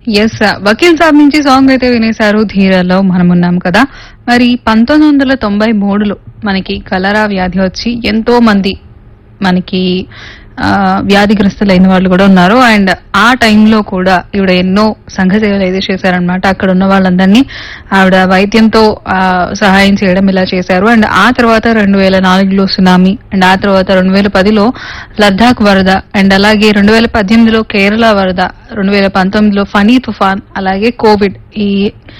yes Vakeel సాబ్ నుంచి song అయితే వినేశారు ధీరలో మనం ఉన్నాం కదా మరి పంతొమ్మిది వందల తొంభై మూడులో మనకి కలరా వ్యాధి వచ్చి ఎంతో మంది మనకి ఆ, వ్యాధిగ్రస్తులైన వాళ్ళు కూడా ఉన్నారు అండ్ ఆ టైంలో కూడా ఈవిడ ఎన్నో సంఘ సేవలు అయితే చేశారనమాట అక్కడ ఉన్న వాళ్ళందరినీ ఆవిడ వైద్యంతో ఆ, సహాయం చేయడం ఇలా చేశారు అండ్ ఆ తర్వాత రెండు వేల నాలుగులో సునామీ అండ్ ఆ తర్వాత రెండు వేల పదిలో లద్దాఖ్ వరద అండ్ అలాగే రెండు వేల పద్దెనిమిదిలో కేరళ వరద రెండు వేల పంతొమ్మిదిలో ఫనీ తుఫాన్ అలాగే కోవిడ్ ఈ